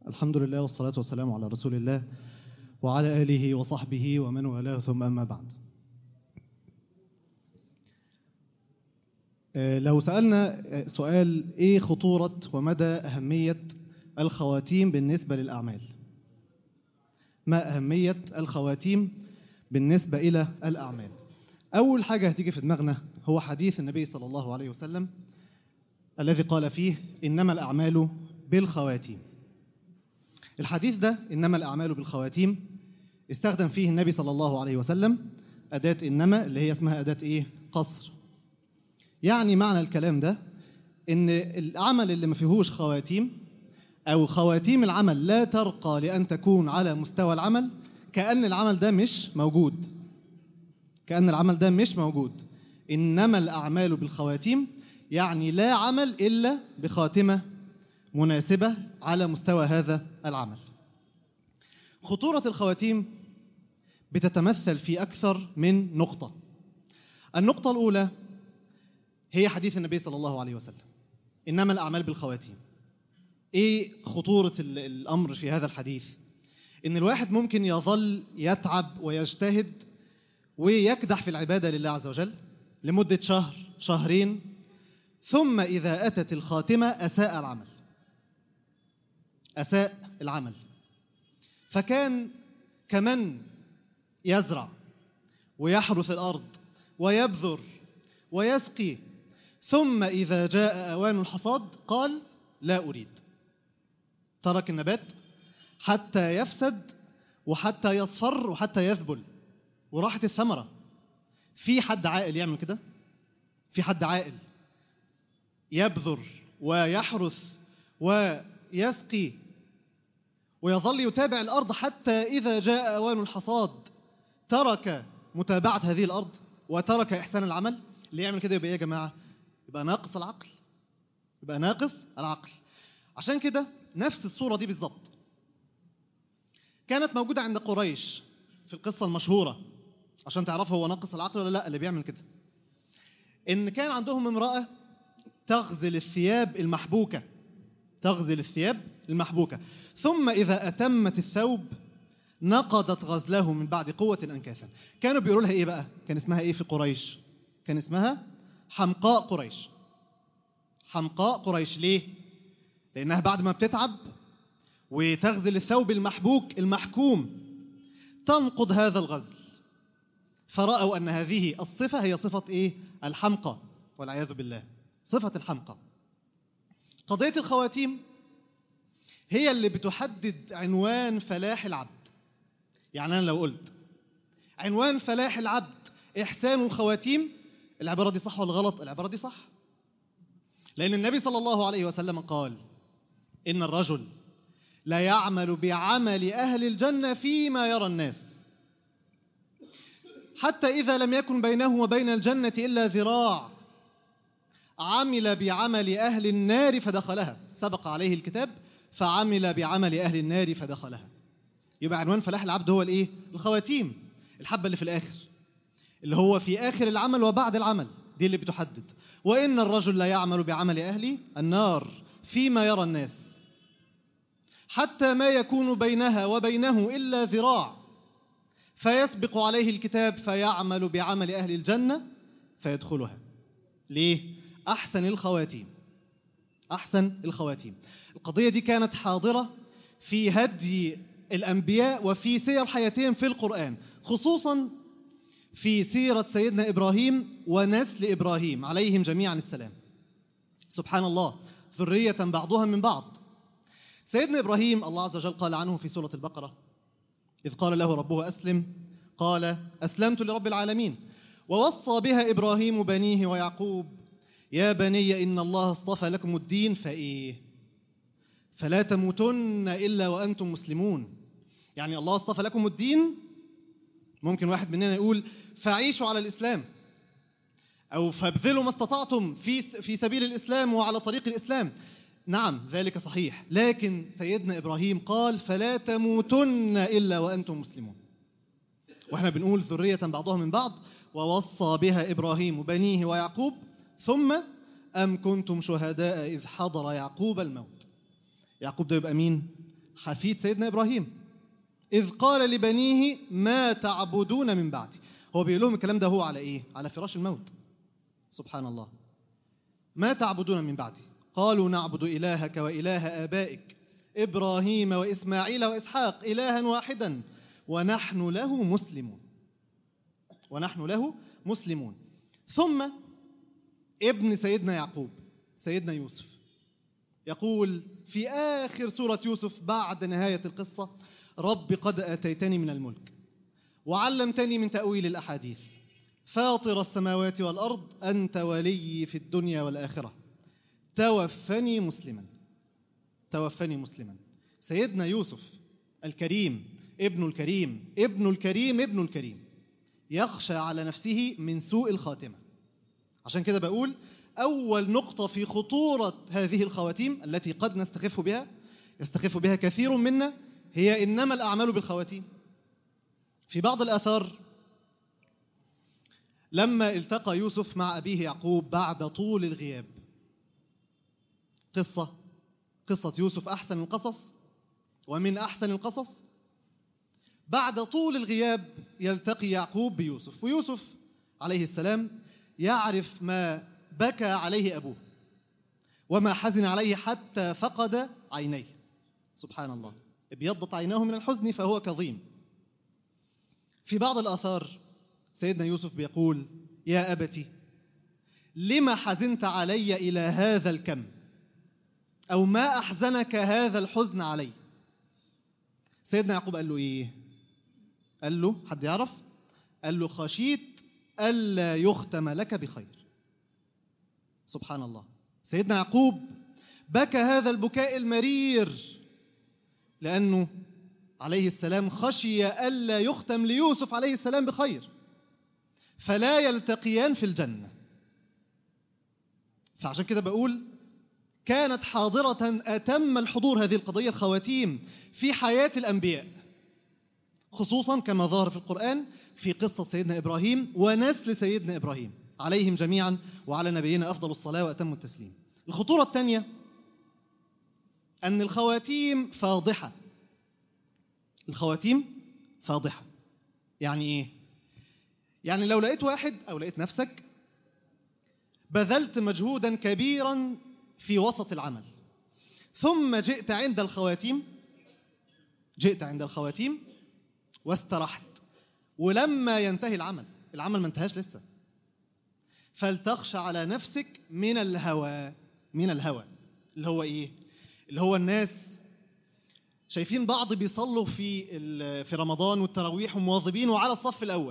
الحمد لله والصلاة والسلام على رسول الله وعلى آله وصحبه ومن والاه ثم أما بعد آه، لو سألنا آه، سؤال إيه خطورة ومدى أهمية الخواتيم بالنسبة للأعمال ما أهمية الخواتيم بالنسبة إلى الأعمال أول حاجة هتيجي في دماغنا هو حديث النبي صلى الله عليه وسلم الذي قال فيه إنما الأعمال بالخواتيم الحديث ده إنما الأعمال بالخواتيم استخدم فيه النبي صلى الله عليه وسلم أداة إنما اللي هي اسمها أداة إيه؟ قصر يعني معنى الكلام ده إن العمل اللي ما فيهوش خواتيم أو خواتيم العمل لا ترقى لأن تكون على مستوى العمل كأن العمل ده مش موجود كأن العمل ده مش موجود إنما الأعمال بالخواتيم يعني لا عمل إلا بخاتمة مناسبة على مستوى هذا العمل خطورة الخواتيم بتتمثل في أكثر من نقطة النقطة الأولى هي حديث النبي صلى الله عليه وسلم إنما الأعمال بالخواتيم إيه خطورة ال- الأمر في هذا الحديث إن الواحد ممكن يظل يتعب ويجتهد ويكدح في العبادة لله عز وجل لمدة شهر شهرين ثم إذا أتت الخاتمة أساء العمل أساء العمل فكان كمن يزرع ويحرث الأرض ويبذر ويسقي ثم إذا جاء أوان الحصاد قال لا أريد ترك النبات حتى يفسد وحتى يصفر وحتى يذبل وراحت الثمرة في حد عاقل يعمل كده في حد عاقل يبذر ويحرث ويسقي ويظل يتابع الأرض حتى إذا جاء أوان الحصاد ترك متابعة هذه الأرض وترك إحسان العمل اللي يعمل كده يبقى إيه يا جماعة يبقى ناقص العقل يبقى ناقص العقل عشان كده نفس الصورة دي بالظبط كانت موجودة عند قريش في القصة المشهورة عشان تعرفوا هو ناقص العقل ولا لا اللي بيعمل كده إن كان عندهم امرأة تغزل الثياب المحبوكة تغزل الثياب المحبوكة ثم إذا أتمت الثوب نقضت غزله من بعد قوة أنكاثا كانوا بيقولوا لها إيه بقى كان اسمها إيه في قريش كان اسمها حمقاء قريش حمقاء قريش ليه لأنها بعد ما بتتعب وتغزل الثوب المحبوك المحكوم تنقض هذا الغزل فرأوا أن هذه الصفة هي صفة إيه الحمقى والعياذ بالله صفة الحمقى قضية الخواتيم هي اللي بتحدد عنوان فلاح العبد يعني أنا لو قلت عنوان فلاح العبد إحسان الخواتيم العبارة دي صح ولا غلط العبارة دي صح لأن النبي صلى الله عليه وسلم قال إن الرجل لا يعمل بعمل أهل الجنة فيما يرى الناس حتى إذا لم يكن بينه وبين الجنة إلا ذراع عمل بعمل أهل النار فدخلها سبق عليه الكتاب فعمل بعمل أهل النار فدخلها يبقى عنوان فلاح العبد هو الإيه؟ الخواتيم الحبة اللي في الآخر اللي هو في آخر العمل وبعد العمل دي اللي بتحدد وإن الرجل لا يعمل بعمل أهل النار فيما يرى الناس حتى ما يكون بينها وبينه إلا ذراع فيسبق عليه الكتاب فيعمل بعمل أهل الجنة فيدخلها ليه؟ أحسن الخواتيم أحسن الخواتيم القضية دي كانت حاضرة في هدي الأنبياء وفي سير حياتهم في القرآن خصوصا في سيرة سيدنا إبراهيم ونسل إبراهيم عليهم جميعا السلام سبحان الله ذرية بعضها من بعض سيدنا إبراهيم الله عز وجل قال عنه في سورة البقرة إذ قال له ربه أسلم قال أسلمت لرب العالمين ووصى بها إبراهيم بنيه ويعقوب يا بني إن الله اصطفى لكم الدين فإيه فلا تموتن إلا وأنتم مسلمون يعني الله اصطفى لكم الدين ممكن واحد مننا يقول فعيشوا على الإسلام أو فابذلوا ما استطعتم في في سبيل الإسلام وعلى طريق الإسلام نعم ذلك صحيح لكن سيدنا إبراهيم قال فلا تموتن إلا وأنتم مسلمون وإحنا بنقول ذرية بعضها من بعض ووصى بها إبراهيم بنيه ويعقوب ثم أم كنتم شهداء إذ حضر يعقوب الموت يعقوب ده يبقى مين حفيد سيدنا إبراهيم إذ قال لبنيه ما تعبدون من بعدي هو بيقول لهم الكلام ده هو على إيه؟ على فراش الموت سبحان الله ما تعبدون من بعدي قالوا نعبد إلهك وإله آبائك إبراهيم وإسماعيل وإسحاق إلها واحدا ونحن له مسلمون ونحن له مسلمون ثم ابن سيدنا يعقوب سيدنا يوسف يقول في آخر سورة يوسف بعد نهاية القصة رب قد آتيتني من الملك وعلمتني من تأويل الأحاديث فاطر السماوات والأرض أنت ولي في الدنيا والآخرة توفني مسلما توفني مسلما سيدنا يوسف الكريم ابن الكريم ابن الكريم ابن الكريم يخشى على نفسه من سوء الخاتمة عشان كده بقول أول نقطة في خطورة هذه الخواتيم التي قد نستخف بها يستخف بها كثير منا هي إنما الأعمال بالخواتيم في بعض الآثار لما التقى يوسف مع أبيه يعقوب بعد طول الغياب قصة قصة يوسف أحسن القصص ومن أحسن القصص بعد طول الغياب يلتقي يعقوب بيوسف ويوسف عليه السلام يعرف ما بكى عليه أبوه وما حزن عليه حتى فقد عينيه سبحان الله ابيضت عيناه من الحزن فهو كظيم في بعض الآثار سيدنا يوسف بيقول يا أبتي لما حزنت علي إلى هذا الكم أو ما أحزنك هذا الحزن علي سيدنا يعقوب قال له إيه قال له حد يعرف قال له خشيت ألا يختم لك بخير سبحان الله سيدنا يعقوب بكى هذا البكاء المرير لأنه عليه السلام خشي ألا يختم ليوسف عليه السلام بخير فلا يلتقيان في الجنة فعشان كده بقول كانت حاضرة أتم الحضور هذه القضية الخواتيم في حياة الأنبياء خصوصا كما ظهر في القرآن في قصة سيدنا إبراهيم ونسل سيدنا إبراهيم عليهم جميعا وعلى نبينا أفضل الصلاة وأتم التسليم الخطورة الثانية أن الخواتيم فاضحة الخواتيم فاضحة يعني إيه؟ يعني لو لقيت واحد أو لقيت نفسك بذلت مجهودا كبيرا في وسط العمل ثم جئت عند الخواتيم جئت عند الخواتيم واسترحت ولما ينتهي العمل العمل ما انتهاش لسه فلتخشى على نفسك من الهوى من الهوى اللي هو ايه اللي هو الناس شايفين بعض بيصلوا في في رمضان والتراويح ومواظبين وعلى الصف الاول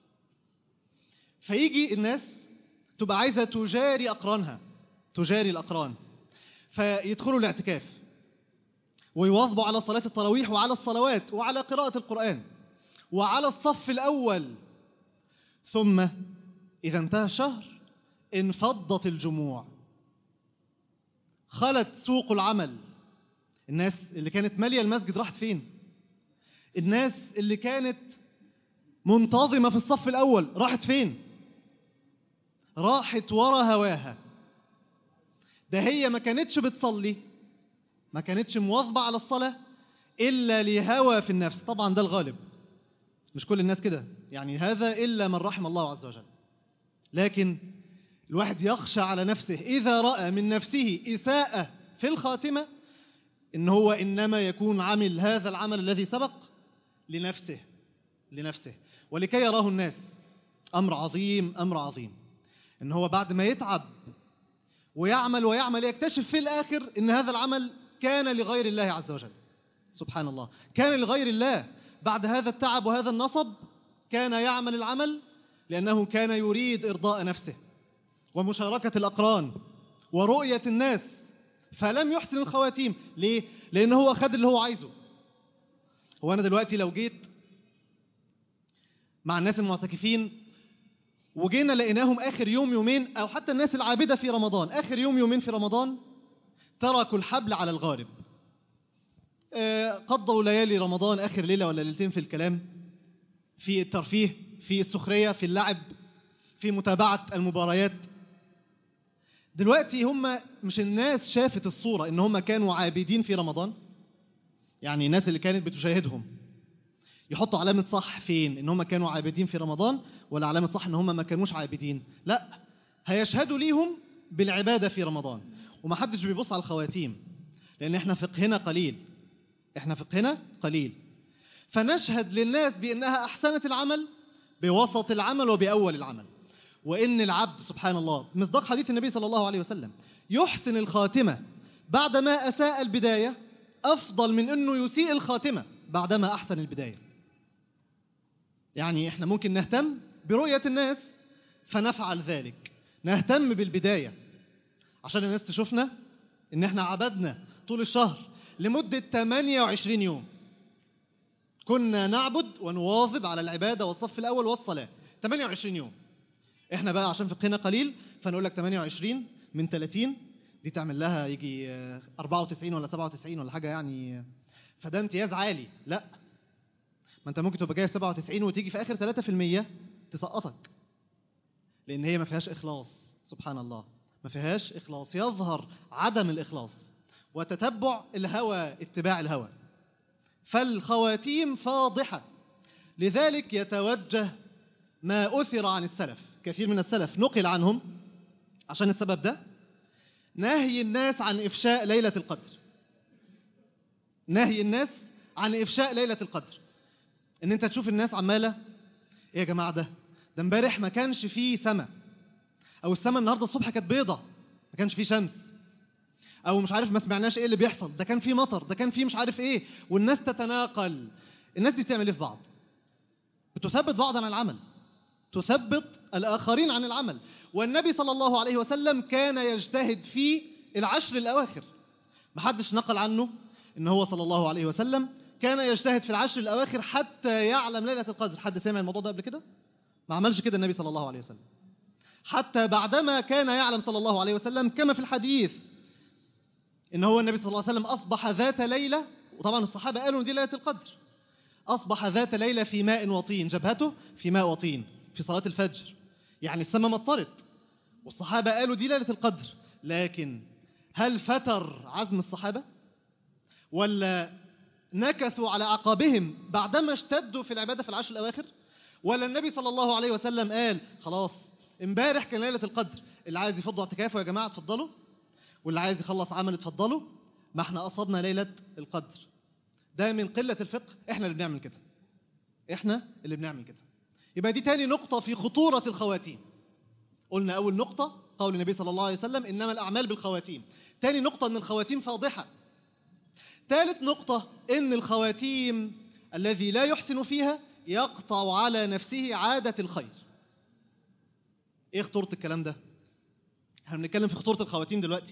فيجي الناس تبقى عايزه تجاري اقرانها تجاري الاقران فيدخلوا الاعتكاف ويواظبوا على صلاه التراويح وعلى الصلوات وعلى قراءه القران وعلى الصف الاول ثم إذا انتهى الشهر انفضت الجموع خلت سوق العمل الناس اللي كانت مالية المسجد راحت فين الناس اللي كانت منتظمة في الصف الأول راحت فين راحت ورا هواها ده هي ما كانتش بتصلي ما كانتش مواظبة على الصلاة إلا لهوى في النفس طبعا ده الغالب مش كل الناس كده يعني هذا إلا من رحم الله عز وجل لكن الواحد يخشى على نفسه إذا رأى من نفسه إساءة في الخاتمة إن هو إنما يكون عمل هذا العمل الذي سبق لنفسه لنفسه ولكي يراه الناس أمر عظيم أمر عظيم إن هو بعد ما يتعب ويعمل ويعمل يكتشف في الآخر إن هذا العمل كان لغير الله عز وجل سبحان الله كان لغير الله بعد هذا التعب وهذا النصب كان يعمل العمل لأنه كان يريد إرضاء نفسه ومشاركة الأقران ورؤية الناس فلم يحسن الخواتيم ليه؟ لأنه هو خد اللي هو عايزه هو أنا دلوقتي لو جيت مع الناس المعتكفين وجينا لقيناهم آخر يوم يومين أو حتى الناس العابدة في رمضان آخر يوم يومين في رمضان تركوا الحبل على الغارب آه، قضوا ليالي رمضان آخر ليلة ولا ليلتين في الكلام في الترفيه في السخرية في اللعب في متابعة المباريات دلوقتي هم مش الناس شافت الصورة إن هم كانوا عابدين في رمضان يعني الناس اللي كانت بتشاهدهم يحطوا علامة صح فين إن هم كانوا عابدين في رمضان ولا علامة صح إن هم ما كانوش عابدين لا هيشهدوا ليهم بالعبادة في رمضان ومحدش بيبص على الخواتيم لأن إحنا فقهنا قليل إحنا فقهنا قليل فنشهد للناس بأنها أحسنت العمل بوسط العمل وبأول العمل وإن العبد سبحان الله مصداق حديث النبي صلى الله عليه وسلم يحسن الخاتمة بعدما أساء البداية أفضل من أنه يسيء الخاتمة بعدما أحسن البداية يعني إحنا ممكن نهتم برؤية الناس فنفعل ذلك نهتم بالبداية عشان الناس تشوفنا إن إحنا عبدنا طول الشهر لمدة 28 يوم كنا نعبد ونواظب على العبادة والصف الأول والصلاة 28 يوم احنا بقى عشان فقهنا قليل فنقول لك 28 من 30 دي تعمل لها يجي 94 ولا 97 ولا حاجة يعني فده امتياز عالي لا ما انت ممكن تبقى جايب 97 وتيجي في اخر 3% تسقطك لان هي ما فيهاش اخلاص سبحان الله ما فيهاش اخلاص يظهر عدم الاخلاص وتتبع الهوى اتباع الهوى فالخواتيم فاضحة لذلك يتوجه ما أثر عن السلف كثير من السلف نقل عنهم عشان السبب ده نهي الناس عن إفشاء ليلة القدر نهي الناس عن إفشاء ليلة القدر إن أنت تشوف الناس عمالة إيه يا جماعة ده ده امبارح ما كانش فيه سماء أو السماء النهاردة الصبح كانت بيضة ما كانش فيه شمس او مش عارف ما سمعناش ايه اللي بيحصل ده كان في مطر ده كان في مش عارف ايه والناس تتناقل الناس دي بتعمل ايه في بعض بتثبت بعض عن العمل تثبت الاخرين عن العمل والنبي صلى الله عليه وسلم كان يجتهد في العشر الاواخر محدش نقل عنه ان هو صلى الله عليه وسلم كان يجتهد في العشر الاواخر حتى يعلم ليله القدر حد سمع الموضوع ده قبل كده ما عملش كده النبي صلى الله عليه وسلم حتى بعدما كان يعلم صلى الله عليه وسلم كما في الحديث إن هو النبي صلى الله عليه وسلم أصبح ذات ليلة وطبعا الصحابة قالوا دي ليلة القدر أصبح ذات ليلة في ماء وطين جبهته في ماء وطين في صلاة الفجر يعني السماء مطرت والصحابة قالوا دي ليلة القدر لكن هل فتر عزم الصحابة ولا نكثوا على أعقابهم بعدما اشتدوا في العبادة في العشر الأواخر ولا النبي صلى الله عليه وسلم قال خلاص امبارح كان ليلة القدر اللي عايز يفضوا اعتكافه يا جماعة اتفضلوا واللي عايز يخلص عمل اتفضلوا ما احنا أصبنا ليلة القدر ده من قلة الفقه احنا اللي بنعمل كده احنا اللي بنعمل كده يبقى دي تاني نقطة في خطورة الخواتيم قلنا أول نقطة قول النبي صلى الله عليه وسلم إنما الأعمال بالخواتيم تاني نقطة أن الخواتيم فاضحة ثالث نقطة إن الخواتيم الذي لا يحسن فيها يقطع على نفسه عادة الخير إيه خطورة الكلام ده؟ احنا بنتكلم في خطورة الخواتيم دلوقتي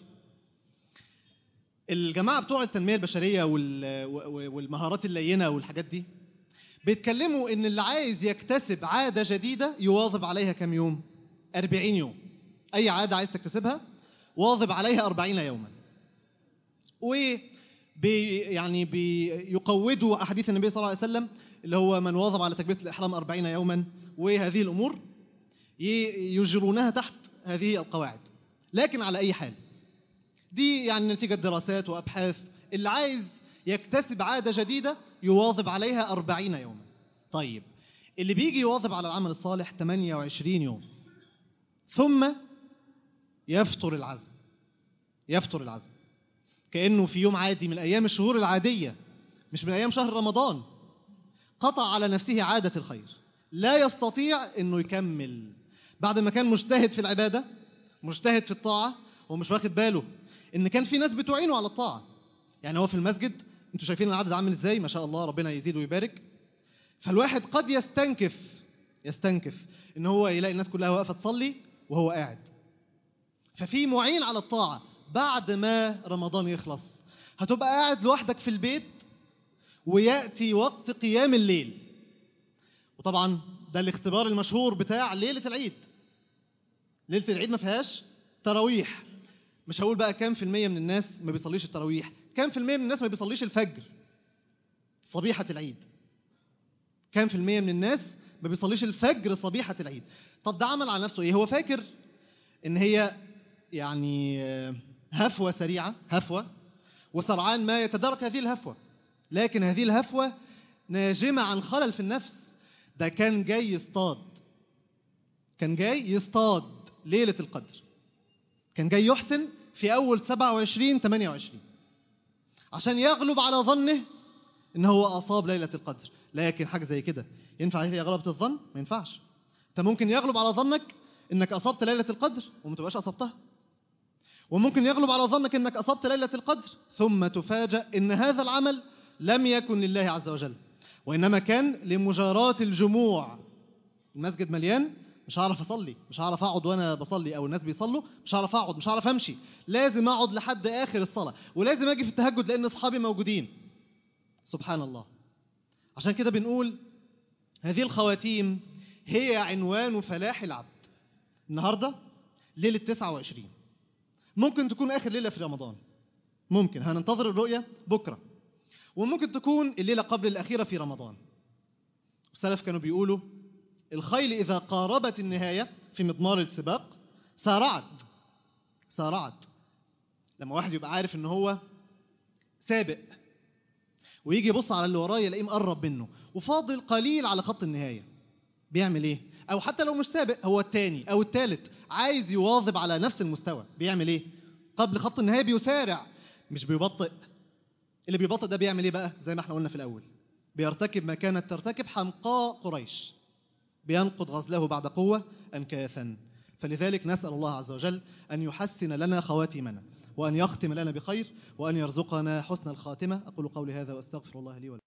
الجماعة بتوع التنمية البشرية والمهارات اللينة والحاجات دي بيتكلموا ان اللي عايز يكتسب عادة جديدة يواظب عليها كم يوم 40 يوم اي عادة عايز تكتسبها واظب عليها 40 يوما و بي يعني بيقودوا احاديث النبي صلى الله عليه وسلم اللي هو من واظب على تكبيرة الاحرام 40 يوما وهذه الامور يجرونها تحت هذه القواعد لكن على اي حال دي يعني نتيجة دراسات وأبحاث اللي عايز يكتسب عادة جديدة يواظب عليها أربعين يوما طيب اللي بيجي يواظب على العمل الصالح 28 يوم ثم يفطر العزم يفطر العزم كأنه في يوم عادي من أيام الشهور العادية مش من أيام شهر رمضان قطع على نفسه عادة الخير لا يستطيع أنه يكمل بعد ما كان مجتهد في العبادة مجتهد في الطاعة ومش واخد باله ان كان في ناس بتعينه على الطاعه يعني هو في المسجد انتوا شايفين العدد عامل ازاي ما شاء الله ربنا يزيد ويبارك فالواحد قد يستنكف يستنكف ان هو يلاقي الناس كلها واقفه تصلي وهو قاعد ففي معين على الطاعه بعد ما رمضان يخلص هتبقى قاعد لوحدك في البيت وياتي وقت قيام الليل وطبعا ده الاختبار المشهور بتاع ليله العيد ليله العيد ما فيهاش تراويح مش هقول بقى كام في المية من الناس ما بيصليش التراويح كام في المية من الناس ما بيصليش الفجر صبيحة العيد كام في المية من الناس ما بيصليش الفجر صبيحة العيد طب ده عمل على نفسه ايه هو فاكر ان هي يعني هفوة سريعة هفوة وسرعان ما يتدارك هذه الهفوة لكن هذه الهفوة ناجمة عن خلل في النفس ده كان جاي يصطاد كان جاي يصطاد ليلة القدر كان جاي يحسن في أول 27 28 عشان يغلب على ظنه إن هو أصاب ليلة القدر لكن حاجة زي كده ينفع هي غلبة الظن؟ ما ينفعش أنت ممكن يغلب على ظنك إنك أصبت ليلة القدر وما تبقاش أصبتها وممكن يغلب على ظنك إنك أصبت ليلة القدر ثم تفاجأ إن هذا العمل لم يكن لله عز وجل وإنما كان لمجاراة الجموع المسجد مليان مش هعرف اصلي مش هعرف اقعد وانا بصلي او الناس بيصلوا مش هعرف اقعد مش هعرف امشي لازم اقعد لحد اخر الصلاه ولازم اجي في التهجد لان اصحابي موجودين سبحان الله عشان كده بنقول هذه الخواتيم هي عنوان فلاح العبد النهارده ليله 29 ممكن تكون اخر ليله في رمضان ممكن هننتظر الرؤيه بكره وممكن تكون الليله قبل الاخيره في رمضان السلف كانوا بيقولوا الخيل إذا قاربت النهاية في مضمار السباق سارعت سارعت لما واحد يبقى عارف ان هو سابق ويجي يبص على اللي وراه يلاقيه مقرب منه وفاضل قليل على خط النهاية بيعمل ايه او حتى لو مش سابق هو التاني او التالت عايز يواظب على نفس المستوى بيعمل ايه قبل خط النهاية بيسارع مش بيبطئ اللي بيبطئ ده بيعمل ايه بقى زي ما احنا قلنا في الاول بيرتكب ما كانت ترتكب حمقاء قريش بينقض غزله بعد قوة أنكاثا فلذلك نسأل الله عز وجل أن يحسن لنا خواتمنا وأن يختم لنا بخير وأن يرزقنا حسن الخاتمة أقول قولي هذا وأستغفر الله لي ولكم